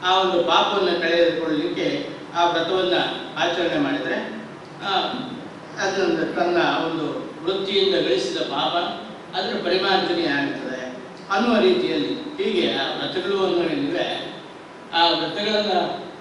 ಆ ಒಂದು ಪಾಪವನ್ನು ಕಳೆದುಕೊಳ್ಳಲಿಕ್ಕೆ ಆ ವ್ರತವನ್ನು ಆಚರಣೆ ಮಾಡಿದರೆ ಅದನ್ನು ತನ್ನ ಒಂದು ವೃತ್ತಿಯಿಂದ ಗಳಿಸಿದ ಪಾಪ ಅದರ ಪರಿಮಾರ್ಜನೆ ಆಗುತ್ತದೆ ಅನ್ನುವ ರೀತಿಯಲ್ಲಿ ಹೀಗೆ ಆ ವ್ರತಗಳು ಅನ್ನೋವೇನಿವೆ ಆ ವ್ರತಗಳನ್ನು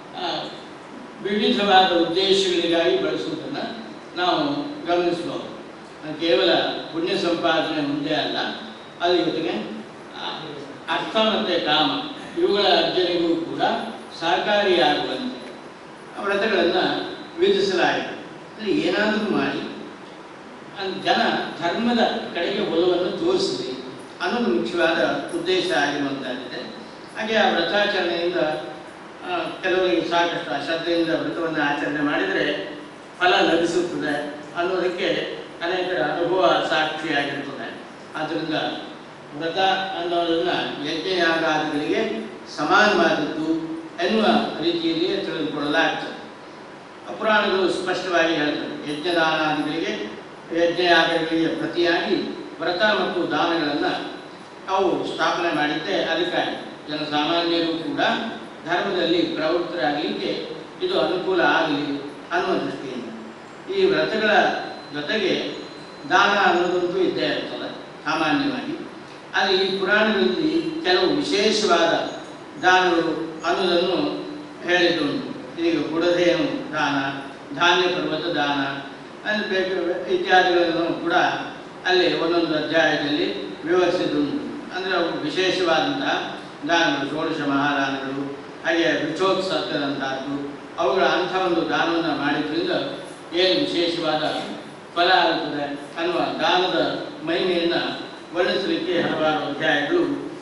ವಿವಿಧವಾದ ಉದ್ದೇಶಗಳಿಗಾಗಿ ಬಳಸುವುದನ್ನು ನಾವು ಗಮನಿಸಬಹುದು ಅದು ಕೇವಲ ಪುಣ್ಯ ಸಂಪಾದನೆ ಒಂದೇ ಅಲ್ಲ ಅದ್ರ ಜೊತೆಗೆ ಆ, ಅರ್ಥ ಮತ್ತು ಕಾಮ ಇವುಗಳ ಅರ್ಜನೆಗೂ ಕೂಡ ಸಹಕಾರಿಯಾಗುವಂತೆ ಆ ವ್ರತಗಳನ್ನು ವಿಧಿಸಲಾಗಿದೆ ಅಂದರೆ ಏನಾದರೂ ಮಾಡಿ ಅದ್ ಜನ ಧರ್ಮದ ಕಡೆಗೆ ಒಲವನ್ನು ತೋರಿಸಲಿ ಅನ್ನೋದು ಮುಖ್ಯವಾದ ಉದ್ದೇಶ ಆಗಿರುವಂತಾಗಿದೆ ಹಾಗೆ ಆ ವ್ರತಾಚರಣೆಯಿಂದ ಆ, ಕೆಲವರಿಗೆ ಸಾಕಷ್ಟು ಅಶ್ರದ್ಧೆಯಿಂದ ವ್ರತವನ್ನು ಆಚರಣೆ ಮಾಡಿದರೆ ಫಲ ಲಭಿಸುತ್ತದೆ ಅನ್ನೋದಕ್ಕೆ ಅನೇಕರ ಅನುಭವ ಸಾಕ್ಷಿಯಾಗಿರ್ತದೆ ಆದ್ದರಿಂದ ವ್ರತ ಅನ್ನೋದನ್ನು ಯಜ್ಞಯಾಗಾದಿಗಳಿಗೆ ಸಮಾನವಾದದ್ದು ಎನ್ನುವ ರೀತಿಯಲ್ಲಿಯೇ ತಿಳಿದುಕೊಳ್ಳಲಾಗ್ತದೆ ಪುರಾಣಗಳು ಸ್ಪಷ್ಟವಾಗಿ ಹೇಳ್ತವೆ ಯಜ್ಞದಾನಾದಿಗಳಿಗೆ ಯಜ್ಞಯಾಗಗಳಿಗೆ ಪ್ರತಿಯಾಗಿ ವ್ರತ ಮತ್ತು ದಾನಗಳನ್ನು ಅವು ಸ್ಥಾಪನೆ ಮಾಡಿದ್ದೆ ಅದಕ್ಕಾಗಿ ಜನಸಾಮಾನ್ಯರು ಕೂಡ ಧರ್ಮದಲ್ಲಿ ಪ್ರವೃತ್ತರಾಗಲಿಕ್ಕೆ ಇದು ಅನುಕೂಲ ಆಗಲಿ ಅನ್ನುವ ದೃಷ್ಟಿಯಿಂದ ಈ ವ್ರತಗಳ ಜೊತೆಗೆ ದಾನ ಅನ್ನೋದಂತೂ ಇದ್ದೇ ಇರ್ತದೆ ಸಾಮಾನ್ಯವಾಗಿ ಆದರೆ ಈ ಪುರಾಣಗಳಲ್ಲಿ ಕೆಲವು ವಿಶೇಷವಾದ ದಾನಗಳು ಅನ್ನೋದನ್ನು ಹೇಳಿದ್ದುಂಟು ಈಗ ಬುಡದೇನು ದಾನ ಧಾನ್ಯ ಪರ್ವತ ದಾನ ಅಲ್ಲಿ ಬೇಕು ಇತ್ಯಾದಿಗಳನ್ನು ಕೂಡ ಅಲ್ಲಿ ಒಂದೊಂದು ಅಧ್ಯಾಯದಲ್ಲಿ ವಿವರಿಸಿದ್ದುಂಟು ಅಂದರೆ ಅವು ವಿಶೇಷವಾದಂತಹ ದಾನಗಳು ಷೋಡಶ ಮಹಾದಾನಗಳು ಹಾಗೆ ವೃಕ್ಷೋತ್ಸವದಂತಹದ್ದು ಅವುಗಳ ಅಂಥ ಒಂದು ದಾನವನ್ನು ಮಾಡಿದ್ರಿಂದ ಏನು ವಿಶೇಷವಾದ ಫಲ ಆಗುತ್ತದೆ ಅನ್ನುವ ದಾನದ ಮಹಿಮೆಯನ್ನು ವರ್ಣಿಸಲಿಕ್ಕೆ ಹಲವಾರು ಅಧ್ಯಾಯಗಳು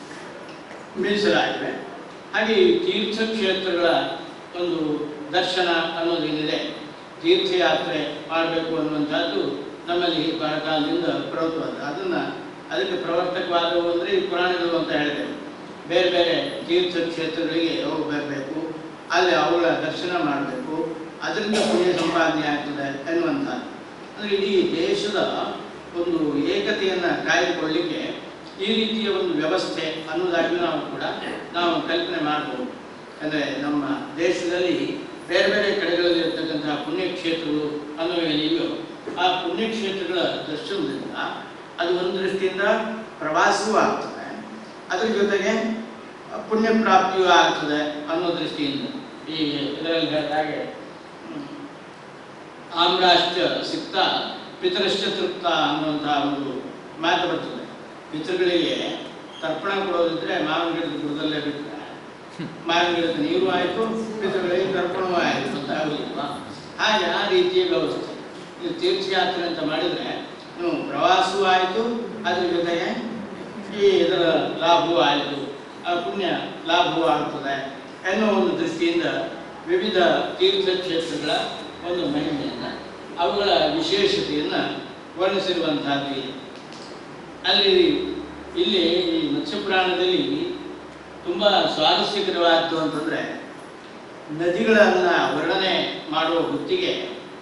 ಮೀಸಲಾಗಿವೆ ಹಾಗೆ ಈ ತೀರ್ಥಕ್ಷೇತ್ರಗಳ ಒಂದು ದರ್ಶನ ಅನ್ನೋದೇನಿದೆ ತೀರ್ಥಯಾತ್ರೆ ಮಾಡಬೇಕು ಅನ್ನುವಂಥದ್ದು ನಮ್ಮಲ್ಲಿ ಬಹಳ ಕಾಲದಿಂದ ಪ್ರವೃತ್ತವಾದ ಅದನ್ನು ಅದಕ್ಕೆ ಪ್ರವರ್ತಕವಾದವು ಅಂದರೆ ಈ ಪುರಾಣಗಳು ಅಂತ ಹೇಳ್ತೇವೆ ಬೇರೆ ಬೇರೆ ತೀರ್ಥಕ್ಷೇತ್ರಗಳಿಗೆ ಹೋಗಿ ಬರಬೇಕು ಅಲ್ಲಿ ಅವುಗಳ ದರ್ಶನ ಮಾಡಬೇಕು ಅದರಿಂದ ಪುಣ್ಯ ಸಂಪಾದನೆ ಆಗ್ತದೆ ಎನ್ನುವಂಥದ್ದು ಅಂದರೆ ಇಡೀ ದೇಶದ ಒಂದು ಏಕತೆಯನ್ನು ಕಾಯ್ದುಕೊಳ್ಳಿಕ್ಕೆ ಈ ರೀತಿಯ ಒಂದು ವ್ಯವಸ್ಥೆ ಅನ್ನೋದಾಗಿ ನಾವು ಕೂಡ ನಾವು ಕಲ್ಪನೆ ಮಾಡ್ಬೋದು ಅಂದರೆ ನಮ್ಮ ದೇಶದಲ್ಲಿ ಬೇರೆ ಬೇರೆ ಕಡೆಗಳಲ್ಲಿ ಇರ್ತಕ್ಕಂತಹ ಪುಣ್ಯಕ್ಷೇತ್ರಗಳು ಅನ್ನೋವೇನಿವೆಯೋ ಆ ಪುಣ್ಯಕ್ಷೇತ್ರಗಳ ದರ್ಶನದಿಂದ ಅದು ಒಂದು ದೃಷ್ಟಿಯಿಂದ ಪ್ರವಾಸವೂ ಆಗ್ತದೆ ಅದ್ರ ಜೊತೆಗೆ ಪುಣ್ಯ ಪ್ರಾಪ್ತಿಯೂ ಆಗ್ತದೆ ಅನ್ನೋ ದೃಷ್ಟಿಯಿಂದ ಈ ಇದರಲ್ಲಿ ಹೇಳಿದ ಹಾಗೆ ಹ್ಮ್, ಆಮ್ರಾಶ್ಚ ಸಿಕ್ತ ಪಿತರಶ್ಚ ತೃಪ್ತ ಅನ್ನುವಂತಹ ಒಂದು ಮಾತು ಬರ್ತದೆ ಪಿತೃಗಳಿಗೆ ತರ್ಪಣ ಕೊಡೋದಿದ್ರೆ ಮಾವಿನ ಗಿಡದ ಬುಡದಲ್ಲೇ ಬಿಟ್ಟರೆ ಮಾವಿನ ಗಿಡದ ನೀರು ಆಯಿತು ಪಿತೃಗಳಿಗೆ ತರ್ಪಣವೂ ಆಯಿತು ಅಂತ ಆಗುದಿಲ್ವಾ ಹಾಗೆ ಆ ರೀತಿಯ ವ್ಯವಸ್ಥೆ ನೀವು ತೀರ್ಥಯಾತ್ರೆ ಅಂತ ಮಾಡಿದರೆ ನೀವು ಪ್ರವಾಸವೂ ಆಯಿತು ಅದ್ರ ಜೊತೆಗೆ ಈ ಇದರ ಲಾಭವೂ ಆಯಿತು ಆ ಪುಣ್ಯ ಲಾಭವೂ ಆಗ್ತದೆ ಎನ್ನುವ ಒಂದು ದೃಷ್ಟಿಯಿಂದ ವಿವಿಧ ತೀರ್ಥಕ್ಷೇತ್ರಗಳ ಒಂದು ಮಹಿಮೆಯನ್ನು ಅವುಗಳ ವಿಶೇಷತೆಯನ್ನು ವರ್ಣಿಸಿರುವಂತಹದ್ದು ಇದೆ ಅಲ್ಲಿ ಇಲ್ಲಿ ಈ ಮತ್ಸ್ಯಪುರಾಣದಲ್ಲಿ ತುಂಬ ಸ್ವಾರಸ್ಯಕರವಾದ್ದು ಅಂತಂದರೆ ನದಿಗಳನ್ನು ವರ್ಣನೆ ಮಾಡುವ ಹೊತ್ತಿಗೆ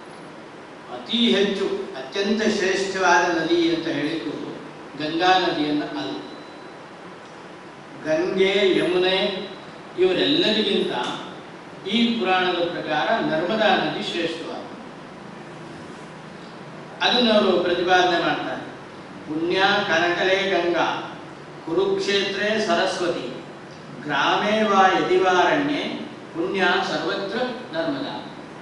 ಅತಿ ಹೆಚ್ಚು ಅತ್ಯಂತ ಶ್ರೇಷ್ಠವಾದ ನದಿ ಅಂತ ಹೇಳಿದ್ದು ಗಂಗಾ ನದಿಯನ್ನು ಅಲ್ಲ ಗಂಗೆ ಯಮುನೆ ಇವರೆಲ್ಲರಿಗಿಂತ ಈ ಪುರಾಣದ ಪ್ರಕಾರ ನರ್ಮದಾ ನದಿ ಶ್ರೇಷ್ಠವಾದ ಅದನ್ನು ಅವರು ಪ್ರತಿಪಾದನೆ ಮಾಡ್ತಾರೆ ಪುಣ್ಯ ಕನಕಲೇ ಗಂಗಾ ಕುರುಕ್ಷೇತ್ರೇ ಸರಸ್ವತಿ ಗ್ರಾಮೇ ವಾ ಯದಿವಾರಣ್ಯೆ ಪುಣ್ಯ ಸರ್ವತ್ರ ನರ್ಮದಾ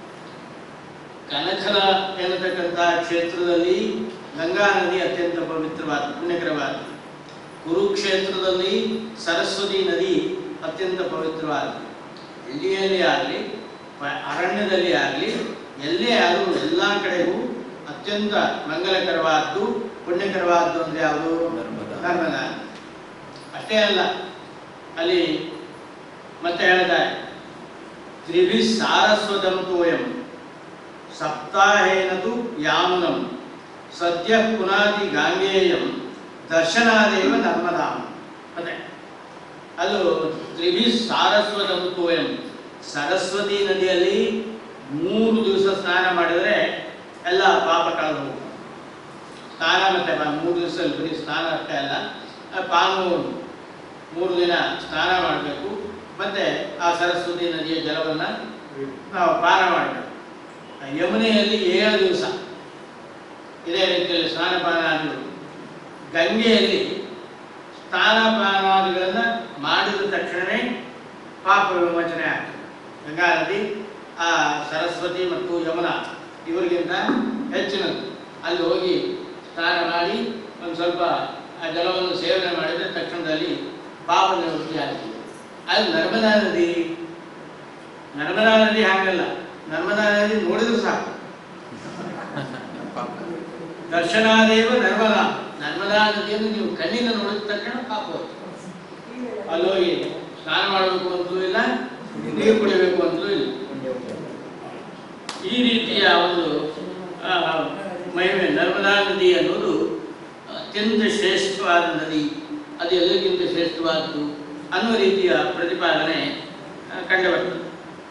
ಕನಕಲ ಎನ್ನತಕ್ಕಂಥ ಕ್ಷೇತ್ರದಲ್ಲಿ ಗಂಗಾ ನದಿ ಅತ್ಯಂತ ಪವಿತ್ರವಾದ ಪುಣ್ಯಕರವಾದ ಕುರುಕ್ಷೇತ್ರದಲ್ಲಿ ಸರಸ್ವತಿ ನದಿ ಅತ್ಯಂತ ಪವಿತ್ರವಾದ ಎಲ್ಲಿಯಲ್ಲಿ ಆಗಲಿ ಅರಣ್ಯದಲ್ಲಿ ಆಗಲಿ ಎಲ್ಲೇ ಆದರೂ ಎಲ್ಲ ಕಡೆಗೂ ಅತ್ಯಂತ ಮಂಗಲಕರವಾದ್ದು ಪುಣ್ಯಕರವಾದ್ದು ಅಂದರೆ ಯಾವುದು ನರ್ಮದಾ. ನರ್ಮದಾ ಅಷ್ಟೇ ಅಲ್ಲ ಅಲ್ಲಿ ಮತ್ತೆ ಹೇಳ್ತಾರೆ ತ್ರಿಭಿ ಸಾರಸ್ವತಂ ತೋಯಂ ಸಪ್ತಾಹೇನದು ಯಾಮುನಂ ಸದ್ಯ ಪುನಾದಿ ಗಾಂಗೇಯಂ ದರ್ಶನಾದೇವ ನರ್ಮದಾಂ ಅದೇ ಅದು ತ್ರಿಭಿ ಸಾರಸ್ವತಂ ತೋಯಂ ಸರಸ್ವತಿ ನದಿಯಲ್ಲಿ ಮೂರು ದಿವಸ ಸ್ನಾನ ಮಾಡಿದರೆ ಎಲ್ಲ ಪಾಪ ಕಳೆದು ಹೋಗ್ತದೆ ಸ್ನಾನ ಮತ್ತೆ ಬ- ಮೂರು ದಿವಸದಲ್ಲಿ ಬರೀ ಸ್ನಾನ ಅಷ್ಟೇ ಅಲ್ಲ ಆ ಪಾನು ಮೂರು ದಿನ ಸ್ನಾನ ಮಾಡಬೇಕು ಮತ್ತೆ ಆ ಸರಸ್ವತಿ ನದಿಯ ಜಲವನ್ನು ನಾವು ಪಾನ ಮಾಡಬೇಕು ಆ ಯಮುನೆಯಲ್ಲಿ ಏಳು ದಿವಸ ಇದೇ ರೀತಿಯಲ್ಲಿ ಸ್ನಾನಪಾನಾದಿಗಳು ಗಂಗೆಯಲ್ಲಿ ಸ್ನಾನಪಾನಾದಿಗಳನ್ನು ಮಾಡಿದ ತಕ್ಷಣವೇ ಪಾಪ ವಿಮೋಚನೆ ಆಗ್ತದೆ ಗಂಗಾ ನದಿ ಆ ಸರಸ್ವತಿ ಮತ್ತು ಯಮುನಾ ಇವರಿಗಿಂತ ಹೆಚ್ಚಿನದು ಅಲ್ಲಿ ಹೋಗಿ ಸ್ನಾನ ಮಾಡಿ ಒಂದು ಸ್ವಲ್ಪ ಆ ಜಲವನ್ನು ಸೇವನೆ ಮಾಡಿದರೆ ತಕ್ಷಣದಲ್ಲಿ ಪಾಪ ನಿವೃತ್ತಿ ಆಗ್ತದೆ ಅದು ನರ್ಮದಾ ನದಿ ನರ್ಮದಾ ನದಿ ಹಾಗಲ್ಲ ನರ್ಮದಾ ನದಿ ನೋಡಿದ್ರು ಸಾಕು ದರ್ಶನಾದೇವ ನರ್ಮದಾ ನರ್ಮದಾ ನದಿಯನ್ನು ನೀವು ಕಣ್ಣಿನ ನೋಡಿದ ತಕ್ಷಣ ಪಾಪ ಹೋಯ್ತು. ಅಲ್ಲಿ ಹೋಗಿ ಸ್ನಾನ ಮಾಡಬೇಕು ಅಂತಲೂ ಇಲ್ಲ ನೀರು ಕುಡಿಬೇಕು ಅಂತಲೂ ಇಲ್ಲ ಈ ರೀತಿಯ ಒಂದು ಆ, ಮಹಿಮೆ ನರ್ಮದಾ ನದಿ ಅನ್ನೋದು ಅತ್ಯಂತ ಶ್ರೇಷ್ಠವಾದ ನದಿ ಅದು ಎಲ್ಲರಿಗಿಂತ ಶ್ರೇಷ್ಠವಾದದ್ದು ಅನ್ನುವ ರೀತಿಯ ಪ್ರತಿಪಾದನೆ ಆ, ಕಂಡುಬರ್ತದೆ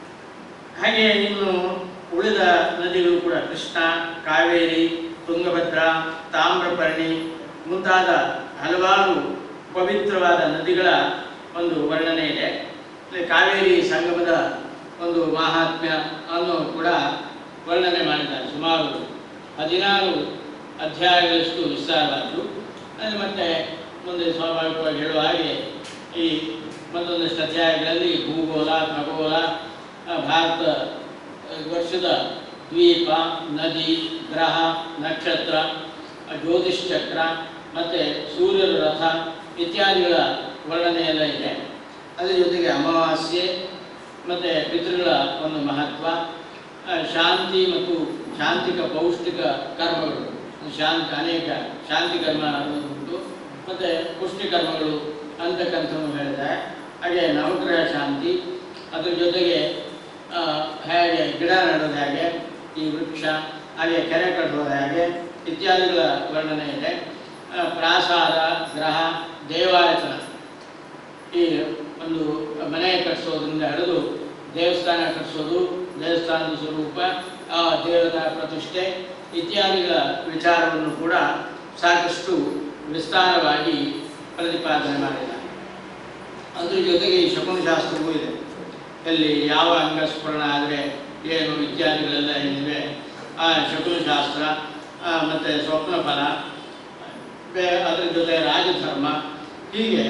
ಹಾಗೆ ಇನ್ನು ಉಳಿದ ನದಿಗಳು ಕೂಡ ಕೃಷ್ಣ ಕಾವೇರಿ ತುಂಗಭದ್ರಾ ತಾಮ್ರಪರ್ಣಿ ಮುಂತಾದ ಹಲವಾರು ಪವಿತ್ರವಾದ ನದಿಗಳ ಒಂದು ವರ್ಣನೆ ಇದೆ ಇಲ್ಲಿ ಕಾವೇರಿ ಸಂಗಮದ ಒಂದು ಮಹಾತ್ಮ್ಯ ಅನ್ನು ಕೂಡ ವರ್ಣನೆ ಮಾಡಿದ್ದಾರೆ ಸುಮಾರು ಹದಿನಾರು ಅಧ್ಯಾಯಗಳಷ್ಟು ವಿಸ್ತಾರವಾದ್ದು ಅಲ್ಲಿ ಮತ್ತೆ ಮುಂದೆ ಸ್ವಾಭಾವಿಕವಾಗಿ ಹೇಳುವ ಹಾಗೆ ಈ ಮತ್ತೊಂದಷ್ಟು ಅಧ್ಯಾಯಗಳಲ್ಲಿ ಭೂಗೋಳ ಖಗೋಳ ಆ, ಭಾರತ ಆ, ವರ್ಷದ ದ್ವೀಪ ನದಿ ಗ್ರಹ ನಕ್ಷತ್ರ ಆ, ಜ್ಯೋತಿಷ್ ಚಕ್ರ ಮತ್ತು ಸೂರ್ಯರ ರಥ ಇತ್ಯಾದಿಗಳ ವರ್ಣನೆ ಎಲ್ಲ ಇದೆ ಅದರ ಜೊತೆಗೆ ಅಮಾವಾಸ್ಯೆ ಮತ್ತು ಪಿತೃಗಳ ಒಂದು ಮಹತ್ವ ಆ, ಶಾಂತಿ ಮತ್ತು ಶಾಂತಿಕ ಪೌಷ್ಟಿಕ ಕರ್ಮಗಳು ಶಾಂತಿ ಅನೇಕ ಶಾಂತಿ ಕರ್ಮ ಅನ್ನೋದುಂಟು ಮತ್ತು ಪುಷ್ಟಿ ಕರ್ಮಗಳು ಅಂತಕ್ಕಂಥವನ್ನು ಹೇಳಿದೆ ಹಾಗೆ ನವಗ್ರಹ ಶಾಂತಿ ಅದ್ರ ಜೊತೆಗೆ ಆ, ಹೇಗೆ ಗಿಡ ನೆಡೋದು ಹೇಗೆ ಈ ವೃಕ್ಷ ಹಾಗೆ ಕೆರೆ ಕಟ್ಟೋದು ಹೇಗೆ ಇತ್ಯಾದಿಗಳ ವರ್ಣನೆ ಇದೆ ಆ, ಪ್ರಾಸಾದ ಗ್ರಹ ದೇವಾಯತನ ಈ ಒಂದು ಮನೆ ಕಟ್ಟಿಸೋದ್ರಿಂದ ಹಿಡಿದು ದೇವಸ್ಥಾನ ಕಟ್ಟಿಸೋದು ದೇವಸ್ಥಾನದ ಸ್ವರೂಪ ಆ ದೇವರ ಪ್ರತಿಷ್ಠೆ ಇತ್ಯಾದಿಗಳ ವಿಚಾರವನ್ನು ಕೂಡ ಸಾಕಷ್ಟು ವಿಸ್ತಾರವಾಗಿ ಪ್ರತಿಪಾದನೆ ಮಾಡಿದ್ದಾರೆ ಅದ್ರ ಜೊತೆಗೆ ಈ ಶಕುನಶಾಸ್ತ್ರವೂ ಇದೆ ಎಲ್ಲಿ ಯಾವ ಅಂಗಸ್ಫುರಣ ಆದರೆ ಏನು ಇತ್ಯಾದಿಗಳೆಲ್ಲ ಏನಿವೆ ಆ ಶಕುನಶಾಸ್ತ್ರ ಆ, ಮತ್ತೆ ಸ್ವಪ್ನ ಫಲ ಬೇ ಅದರ ಜೊತೆ ರಾಜಧರ್ಮ ಹೀಗೆ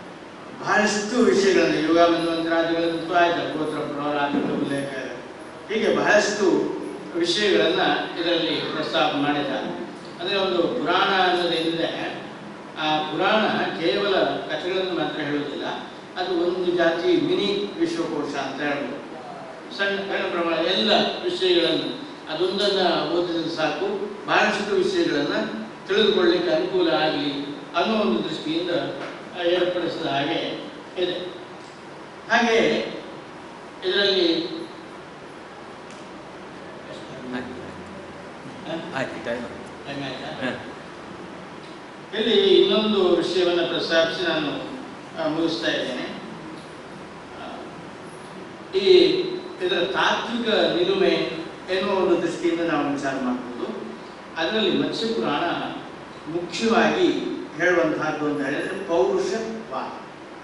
ಬಹಳಷ್ಟು ವಿಷಯಗಳನ್ನು ಯುಗ ಮನ್ವಂತರಾದಿಗಳಂತೂ ಆಯ್ತು ಗೋತ್ರ ಪ್ರವರಾದಿಗಳ ಉಲ್ಲೇಖ ಇದೆ. ಹೀಗೆ ಬಹಳಷ್ಟು ವಿಷಯಗಳನ್ನು ಇದರಲ್ಲಿ ಪ್ರಸ್ತಾಪ ಮಾಡಿದ್ದಾರೆ ಅಂದರೆ ಒಂದು ಪುರಾಣ ಅನ್ನೋದೇನಿದೆ ಆ ಪುರಾಣ ಕೇವಲ ಕಥೆಗಳನ್ನು ಮಾತ್ರ ಹೇಳುವುದಿಲ್ಲ ಅದು ಒಂದು ಜಾತಿ ಮಿನಿ ವಿಶ್ವಕೋಶ ಅಂತ ಹೇಳ್ಬೋದು ಸಣ್ಣ ಸಣ್ಣ ಪ್ರಮಾಣ ಎಲ್ಲ ವಿಷಯಗಳನ್ನು ಅದೊಂದನ್ನು ಓದಿದ್ರೆ ಸಾಕು ಬಹಳಷ್ಟು ವಿಷಯಗಳನ್ನು ತಿಳಿದುಕೊಳ್ಳಿಕ್ಕೆ ಅನುಕೂಲ ಆಗಲಿ ಅನ್ನೋ ಒಂದು ದೃಷ್ಟಿಯಿಂದ ಆ, ಏರ್ಪಡಿಸಿದ ಹಾಗೆ ಇದೆ ಹಾಗೆ ಇದರಲ್ಲಿ ಹ? ಆಯ್ತು ಟೈಮ್ ಟೈಮ್ ಆಯ್ತಾ? ಇಲ್ಲಿ ಇನ್ನೊಂದು ವಿಷಯವನ್ನು ಪ್ರಸ್ತಾಪಿಸಿ ನಾನು ಆ, ಮುಗಿಸ್ತಾ ಇದ್ದೇನೆ ಆ, ಈ ಇದರ ತಾತ್ವಿಕ ನಿಲುಮೆ ಎನ್ನುವ ಒಂದು ದೃಷ್ಟಿಯಿಂದ ನಾವು ವಿಚಾರ ಮಾಡಬಹುದು ಅದರಲ್ಲಿ ಮತ್ಸ್ಯ ಪುರಾಣ ಮುಖ್ಯವಾಗಿ ಹೇಳುವಂತಹದ್ದು ಅಂತ ಹೇಳಿದ್ರೆ ಪೌರುಷವಾದ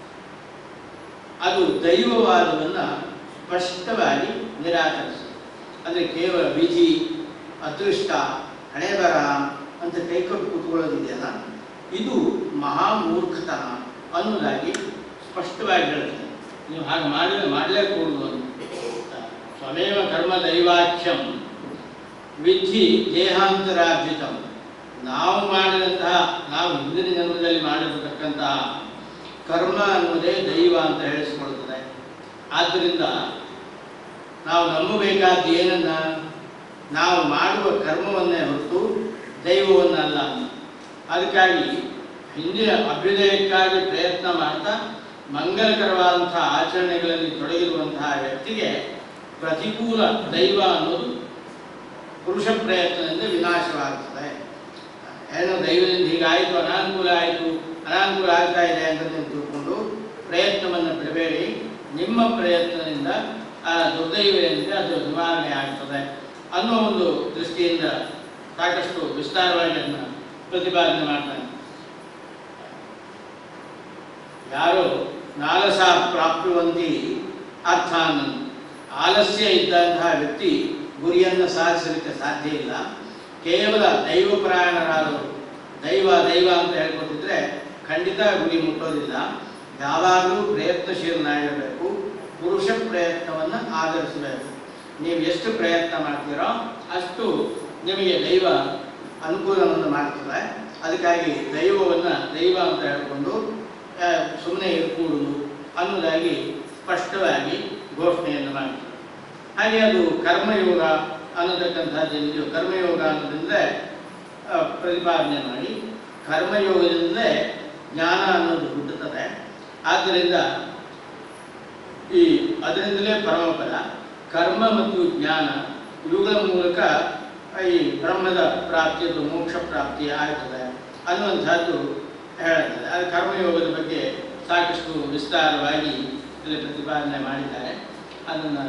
ಅದು ದೈವವಾದವನ್ನು ಸ್ಪಷ್ಟವಾಗಿ ನಿರಾಕರಿಸುತ್ತೆ ಅಂದರೆ ಕೇವಲ ವಿಧಿ ಅದೃಷ್ಟ ಹಣೆ ಬರಹ ಅಂತ ಕೈಕೊಟ್ಟು ಕೂತ್ಕೊಳ್ಳೋದಿದೆಯಲ್ಲ ಇದು ಮಹಾಮೂರ್ಖತನ ಅನ್ನೋದಾಗಿ ಸ್ಪಷ್ಟವಾಗಿ ಹೇಳುತ್ತೆ ನೀವು ಹಾಗೆ ಮಾಡಿ ಮಾಡಲೇಕೂಡದು ಅಂತ ಸ್ವಮೇವ ಕರ್ಮ ದೈವಾಖ್ಯಂ ವಿಧಿ ದೇಹಾಂತರಾರ್ಜಿತಂ ನಾವು ಮಾಡಿದಂತಹ ನಾವು ಹಿಂದಿನ ಜನ್ಮದಲ್ಲಿ ಮಾಡಿರತಕ್ಕಂತಹ ಕರ್ಮ ಅನ್ನುವುದೇ ದೈವ ಅಂತ ಹೇಳಿಸ್ಕೊಳ್ತದೆ ಆದ್ದರಿಂದ ನಾವು ನಂಬಬೇಕಾದ್ದು ಏನನ್ನ ನಾವು ಮಾಡುವ ಕರ್ಮವನ್ನೇ ಹೊರತು ದೈವವನ್ನಲ್ಲ ಅದಕ್ಕಾಗಿ ಹಿಂದಿನ ಅಭ್ಯುದಯಕ್ಕಾಗಿ ಪ್ರಯತ್ನ ಮಾಡ್ತಾ ಮಂಗಲಕರವಾದಂತಹ ಆಚರಣೆಗಳಲ್ಲಿ ತೊಡಗಿರುವಂತಹ ವ್ಯಕ್ತಿಗೆ ಪ್ರತಿಕೂಲ ದೈವ ಅನ್ನೋದು ಪುರುಷ ಪ್ರಯತ್ನದಿಂದ ವಿನಾಶವಾಗ್ತದೆ ಏನೋ ದೈವದಿಂದ ಹೀಗಾಯಿತು ಅನಾನುಕೂಲ ಆಯಿತು ಅನಾನುಕೂಲ ಆಗ್ತಾ ಇದೆ ಅಂತ ನೀವು ತಿಳ್ಕೊಂಡು ಪ್ರಯತ್ನವನ್ನು ಬಿಡಬೇಡಿ ನಿಮ್ಮ ಪ್ರಯತ್ನದಿಂದ ಆ ದುರ್ದೈವ ಏನಿದೆ ಅದು ನಿವಾರಣೆ ಆಗ್ತದೆ ಅನ್ನೋ ಒಂದು ದೃಷ್ಟಿಯಿಂದ ಸಾಕಷ್ಟು ವಿಸ್ತಾರವಾಗಿ ಅದನ್ನು ಪ್ರತಿಪಾದನೆ ಮಾಡ್ತಾನೆ ಯಾರೋ ನಾಲಸ ಪ್ರಾಪ್ನುವಂತಿ ಅರ್ಥಾನ್ ಆಲಸ್ಯ ಇದ್ದಂತಹ ವ್ಯಕ್ತಿ ಗುರಿಯನ್ನು ಸಾಧಿಸಲಿಕ್ಕೆ ಸಾಧ್ಯ ಇಲ್ಲ ಕೇವಲ ದೈವಪರಾಯಣರಾದವರು ದೈವ ದೈವ ಅಂತ ಹೇಳ್ಕೊತಿದ್ರೆ ಖಂಡಿತ ಗುರಿ ಮುಟ್ಟೋದಿಲ್ಲ ಯಾವಾಗಲೂ ಪ್ರಯತ್ನಶೀಲನಾಗಿರಬೇಕು ಪುರುಷ ಪ್ರಯತ್ನವನ್ನು ಆಧರಿಸಬೇಕು ನೀವು ಎಷ್ಟು ಪ್ರಯತ್ನ ಮಾಡ್ತೀರೋ ಅಷ್ಟು ನಿಮಗೆ ದೈವ ಅನುಕೂಲವನ್ನು ಮಾಡ್ತದೆ ಅದಕ್ಕಾಗಿ ದೈವವನ್ನು ದೈವ ಅಂತ ಹೇಳ್ಕೊಂಡು ಸುಮ್ಮನೆ ಇರ್ಕೂಡುದು ಅನ್ನೋದಾಗಿ ಸ್ಪಷ್ಟವಾಗಿ ಘೋಷಣೆಯನ್ನು ಮಾಡ್ತಾರೆ ಹಾಗೆ ಅದು ಕರ್ಮಯೋಗ ಅನ್ನತಕ್ಕಂಥದ್ದು ಏನಿದೆಯೋ ಕರ್ಮಯೋಗ ಅನ್ನೋದ್ರಿಂದ ಆ, ಪ್ರತಿಪಾದನೆ ಮಾಡಿ ಕರ್ಮಯೋಗದಿಂದಲೇ ಜ್ಞಾನ ಅನ್ನೋದು ಹುಟ್ಟುತ್ತದೆ ಆದ್ದರಿಂದ ಈ ಅದರಿಂದಲೇ ಪರಮಪದ ಕರ್ಮ ಮತ್ತು ಜ್ಞಾನ ಇವುಗಳ ಮೂಲಕ ಈ ಬ್ರಹ್ಮದ ಪ್ರಾಪ್ತಿ ಅಥವಾ ಮೋಕ್ಷ ಪ್ರಾಪ್ತಿ ಆಗ್ತದೆ ಅನ್ನುವಂಥದ್ದು ಹೇಳುತ್ತದೆ ಅದು ಕರ್ಮಯೋಗದ ಬಗ್ಗೆ ಸಾಕಷ್ಟು ವಿಸ್ತಾರವಾಗಿ ಇಲ್ಲಿ ಪ್ರತಿಪಾದನೆ ಮಾಡಿದ್ದಾರೆ ಅದನ್ನು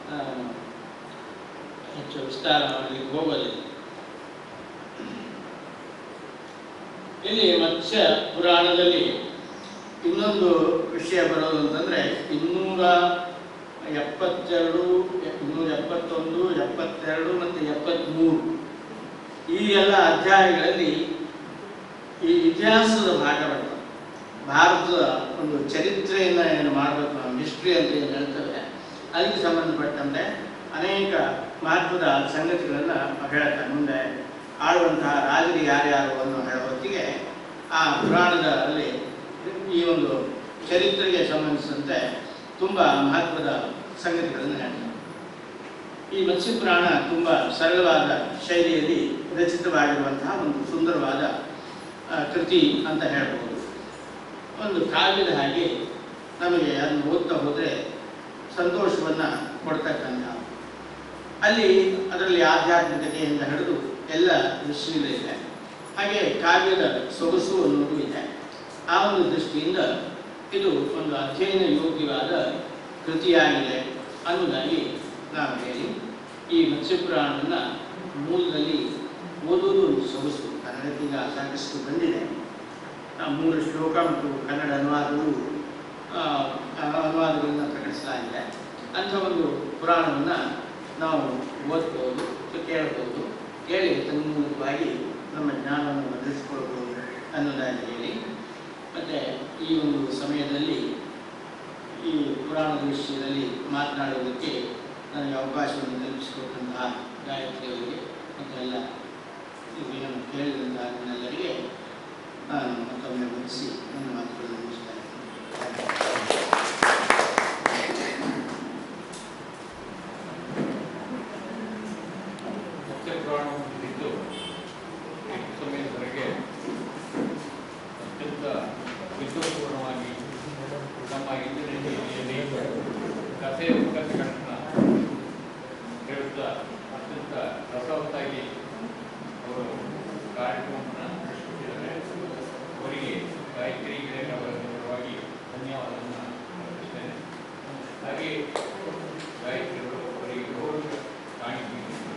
ಹೆಚ್ಚು ವಿಸ್ತಾರ ಮಾಡಲಿಕ್ಕೆ ಹೋಗೋದಿಲ್ಲ ಇಲ್ಲಿ ಮತ್ಸ್ಯ ಪುರಾಣದಲ್ಲಿ ಇನ್ನೊಂದು ವಿಷಯ ಬರೋದು ಅಂತಂದರೆ ಇನ್ನೂರ ಎಪ್ಪತ್ತೆರಡು ಇನ್ನೂರ ಎಪ್ಪತ್ತೊಂದು ಎಪ್ಪತ್ತೆರಡು ಮತ್ತು ಎಪ್ಪತ್ತ್ಮೂರು ಈ ಎಲ್ಲ ಅಧ್ಯಾಯಗಳಲ್ಲಿ ಈ ಇತಿಹಾಸದ ಭಾಗ ಬರ್ತದೆ ಭಾರತದ ಒಂದು ಚರಿತ್ರೆಯನ್ನು ಏನು ಮಾಡಬೇಕು ನಾವು ಹಿಸ್ಟ್ರಿ ಅಂತ ಏನು ಹೇಳ್ತೇವೆ ಅದಕ್ಕೆ ಸಂಬಂಧಪಟ್ಟಂತೆ ಅನೇಕ ಮಹತ್ವದ ಸಂಗತಿಗಳನ್ನು ಹೇಳ್ತಾರೆ ಮುಂದೆ ಆಳುವಂತಹ ರಾಜರು ಯಾರ್ಯಾರು ಅನ್ನೋ ಹೇಳೋ ಹೊತ್ತಿಗೆ ಆ ಪುರಾಣದಲ್ಲಿ ಈ ಒಂದು ಚರಿತ್ರೆಗೆ ಸಂಬಂಧಿಸಿದಂತೆ ತುಂಬ ಮಹತ್ವದ ಸಂಗತಿಗಳನ್ನು ಹೇಳ್ತಾರೆ ಈ ಮತ್ಸ್ಯ ಪುರಾಣ ತುಂಬ ಸರಳವಾದ ಶೈಲಿಯಲ್ಲಿ ರಚಿತವಾಗಿರುವಂತಹ ಒಂದು ಸುಂದರವಾದ ಆ, ಕೃತಿ ಅಂತ ಹೇಳ್ಬೋದು ಒಂದು ಕಾವ್ಯದ ಹಾಗೆ ನಮಗೆ ಅದನ್ನು ಓದ್ತಾ ಹೋದರೆ ಸಂತೋಷವನ್ನು ಕೊಡ್ತಕ್ಕಂಥ ಅಲ್ಲಿ ಅದರಲ್ಲಿ ಆಧ್ಯಾತ್ಮಿಕತೆಯಿಂದ ಹಿಡಿದು ಎಲ್ಲ ದೃಷ್ಟಿಗಳಿದೆ ಹಾಗೆ ಕಾವ್ಯದ ಸೊಗಸು ಅನ್ನೋದು ಇದೆ ಆ ಒಂದು ದೃಷ್ಟಿಯಿಂದ ಇದು ಒಂದು ಅಧ್ಯಯನ ಯೋಗ್ಯವಾದ ಕೃತಿಯಾಗಿದೆ ಅನ್ನೋದಾಗಿ ನಾವು ಹೇಳಿ ಈ ಮತ್ಸ್ಯಪುರಾಣವನ್ನು ಮೂಲದಲ್ಲಿ ಓದುವುದು ಒಂದು ಸೊಗಸು ಕನ್ನಡಕ್ಕೆ ಈಗ ಸಾಕಷ್ಟು ಬಂದಿದೆ ಆ ಮೂರು ಶ್ಲೋಕ ಮತ್ತು ಕನ್ನಡ ಅನುವಾದಗಳು ಆ, ಆ ಅನುವಾದಗಳನ್ನು ಪ್ರಕಟಿಸಲಾಗಿದೆ ಅಂಥ ಒಂದು ಪುರಾಣವನ್ನು ನಾವು ಓದ್ಬೋದು ಮತ್ತು ಕೇಳ್ಬೋದು ಕೇಳಿ ತನ್ಮೂಲಕವಾಗಿ ನಮ್ಮ ಜ್ಞಾನವನ್ನು ಬದಲಿಸ್ಕೊಳ್ಬೋದು ಅನ್ನೋದಾಗಿ ಹೇಳಿ ಮತ್ತು ಈ ಒಂದು ಸಮಯದಲ್ಲಿ ಈ ಪುರಾಣದ ವಿಷಯದಲ್ಲಿ ಮಾತನಾಡುವುದಕ್ಕೆ ನನಗೆ ಅವಕಾಶವನ್ನು ಕಲ್ಪಿಸಿಕೊಟ್ಟಂತಹ ಗಾಯತ್ರಿಯವರಿಗೆ ಮತ್ತು ಎಲ್ಲ ಇದನ್ನು ಕೇಳಿದಂತಹ ನಿಮ್ಮೆಲ್ಲರಿಗೆ ನಾನು ಮತ್ತೊಮ್ಮೆ ವಂದಿಸಿ ನನ್ನ ಮಾತುಗಳನ್ನು ಮುಗಿಸ್ತಾ ಇದ್ದೀನಿ. ಮುಖ್ಯ ಪುರಾಣವನ್ನು ಕುರಿತು ಹೆಚ್ಚು ಸಮಯದವರೆಗೆ ಅತ್ಯಂತ ವಿದ್ವತ್ಪೂರ್ಣವಾಗಿ ನಮ್ಮ ಇಂದಿನ ಶೈಲಿಯಲ್ಲಿ ಕಥೆ ಉಪಕಥೆಗಳನ್ನು ಹೇಳುತ್ತಾ ಅತ್ಯಂತ ರಸವತ್ತಾಗಿ ಅವರು ಕಾರ್ಯಕ್ರಮವನ್ನು ನಡೆಸುತ್ತಿದ್ದಾರೆ ಅವರಿಗೆ ಗಾಯತ್ರಿ ಗಿರೇಟ್ ಅವರ ಪರವಾಗಿ ಧನ್ಯವಾದವನ್ನು ಅರ್ಪಿಸ್ತೇನೆ ಹಾಗೆ ಗಾಯತ್ರಿ ಅವರು ಅವರಿಗೆ ಗೌರವ ಕಾಣಿಕೆ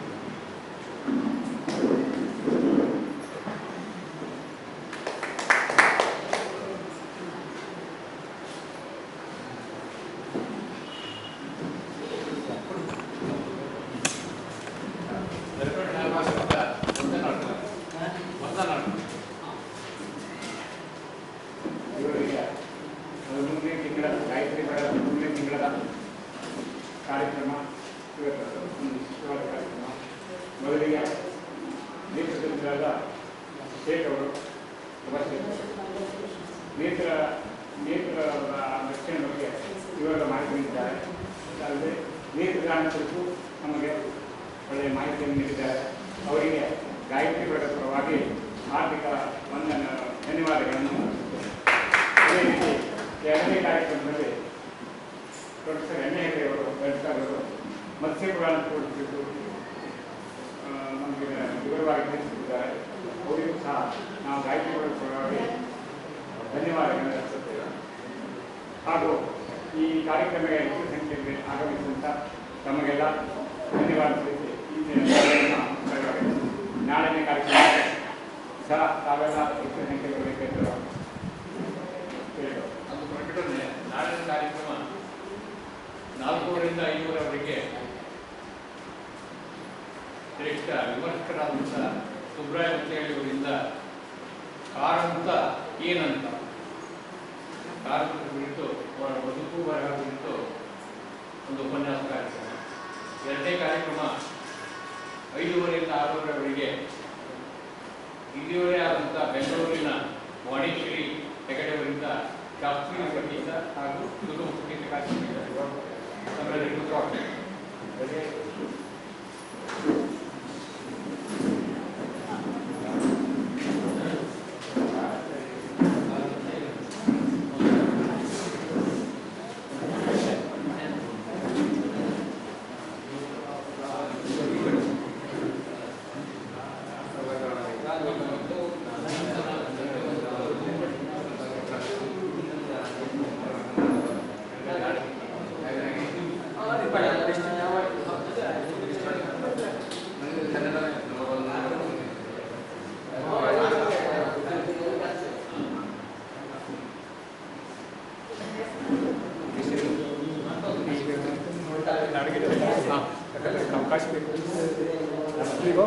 ಇವರಿಗೆ ಹದಿಮೂರನೇ ತಿಂಗಳ ಗಾಯತ್ರಿ ಬರ ಹದಿಮೂರನೇ ತಿಂಗಳ ಕಾರ್ಯಕ್ರಮ ಇವತ್ತು ಒಂದು ವಿಶಿಷ್ಟವಾದ ಕಾರ್ಯಕ್ರಮ ಮೊದಲಿಗೆ ನೇತೃತ್ವದ ಶೇಖ್ ಅವರು ಉಪಸ್ಥಿತರು ನೇತ್ರ ನೇತ್ರ ರಕ್ಷಣೆ ಬಗ್ಗೆ ಇವಾಗ ಮಾಹಿತಿ ನೀಡಿದ್ದಾರೆ ಅಲ್ಲದೆ ನೇತ್ರದಾನ ಕುರಿತು ನಮಗೆ ಒಳ್ಳೆಯ ಮಾಹಿತಿಯನ್ನು ನೀಡಿದ್ದಾರೆ ಅವರಿಗೆ ಗಾಯತ್ರಿ ಬರದ ಪರವಾಗಿ ಹಾರ್ದಿಕ ವಂದನ ಧನ್ಯವಾದಗಳನ್ನು ಅರ್ಪಿಸುತ್ತೇನೆ. ಅದೇ ರೀತಿ ಎರಡನೇ ಕಾರ್ಯಕ್ರಮದಲ್ಲಿ ಪ್ರೊಫೆಸರ್ ಎನ್ ಎ ಅವರು ಅವರು ಮತ್ಸ್ಯ ಪುರಾಣ ಕುರಿತು ಆ, ನಮಗೆ ವಿವರವಾಗಿ ತಿಳಿಸಿದ್ದಾರೆ ಅವರಿಗೂ ಸಹ ನಾವು ಗಾಯತ್ರಿ ಬರದ ಪರವಾಗಿ ಧನ್ಯವಾದಗಳನ್ನು ಅರ್ಪಿಸುತ್ತೇವೆ ಹಾಗೂ ಈ ಕಾರ್ಯಕ್ರಮಕ್ಕೆ ಹೆಚ್ಚು ಸಂಖ್ಯೆಯಲ್ಲಿ ಆಗಮಿಸಿದಂಥ ತಮಗೆಲ್ಲ ಧನ್ಯವಾದ ತಿಳಿಸಿ ಇಂದಿನ ಸಭೆಯನ್ನು ಮುಕ್ತಾಯವಾಗಿದೆ. ನಾಳಿನ ಕಾರ್ಯಕ್ರಮ ಸಹ ತಾವೆಲ್ಲ ಹೆಚ್ಚು ಸಂಖ್ಯೆಯಲ್ಲಿ ಬರಬೇಕೆಂದು ಕೇಳಿದರು ಅದು ಪ್ರಕಟಣೆ ನಾಳೆ ನಾಳಿನ ಕಾರ್ಯಕ್ರಮ ನಾಲ್ಕೂವರೆಯಿಂದ ಐದೂವರೆವರೆಗೆ ಶ್ರೇಷ್ಠ ವಿಮರ್ಶಕರಾದಂಥ ಸುಬ್ರಾಯ ಮುತ್ತೇಳಿ ಅವರಿಂದ ಕಾರಂತ ಏನಂತ ಕಾರಂತರ ಕುರಿತು ಅವರ ಬದುಕು ಬರಹ ಕುರಿತು ಒಂದು ಉಪನ್ಯಾಸ ಕಾರ್ಯಕ್ರಮ ಎರಡನೇ ಕಾರ್ಯಕ್ರಮ ಐದೂವರೆಯಿಂದ ಆರೂವರೆವರೆಗೆ ಇಲ್ಲಿಯವರೇ ಆದಂಥ ಬೆಂಗಳೂರಿನ ವಾಣಿಶ್ರೀ ಹೆಗಡೆಯವರಿಂದ ಶಾಸ್ತ್ರೀಯ ಸಂಗೀತ ಹಾಗೂ ಸುಗಮ ಸಂಗೀತ ಕಾರ್ಯಕ್ರಮ ನಮ್ಮೆಲ್ಲರಿಗೂ ಸ್ವಾಗತ ಅವಕಾಶ ಬೇಕು ಈಗ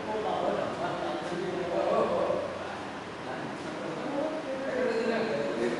Thank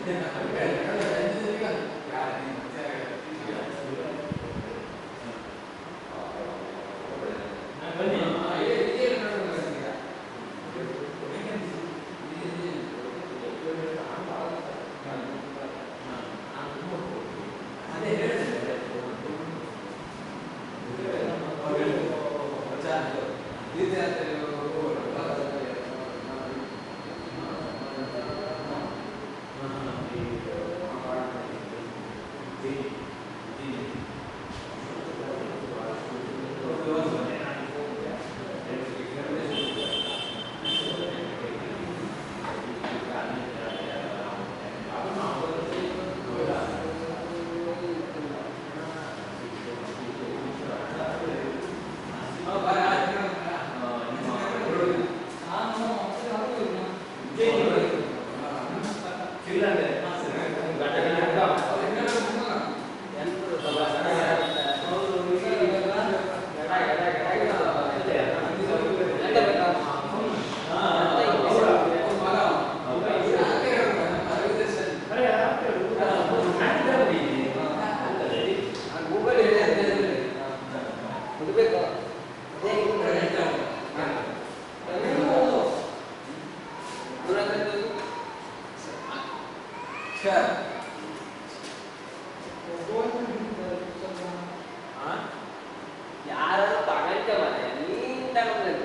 ಯಾರು ತಗೊಂಡೆ ಮನೆ ನೀನ್ ತಗೊಂಡ್ರೆ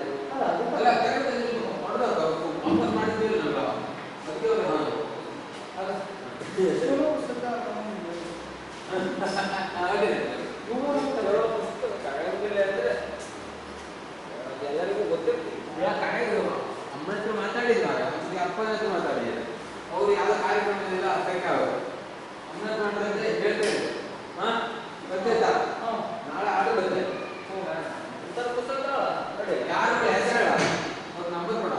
ಎಲ್ಲರಿಗೂ ಗೊತ್ತಿರ್ತೀವಿ ಅಮ್ಮನ ಹತ್ರ ಮಾತಾಡಿದ್ವಾಗ ಮತ್ತೆ ಅಪ್ಪನ ಹತ್ರ ಮಾತಾಡಿದ್ದಾರೆ ಅವ್ರು ಯಾವ ಕಾರ್ಯಕ್ರಮದಲ್ಲ ಅಫೆಕ್ಟ್ ಆಗೋದು ಅಮ್ಮನ ಹತ್ರ ಮಾತಾಡಿದ್ರೆ ಹೇಳ್ತೇನೆ ಹಾ ಗೊತ್ತಾಯ್ತಾ ನಾಳೆ ಆಡು ಬಂದೆ ಯಾರು ಹೆಸರು ಅವ್ರ ನಂಬರ್ ಕೊಡ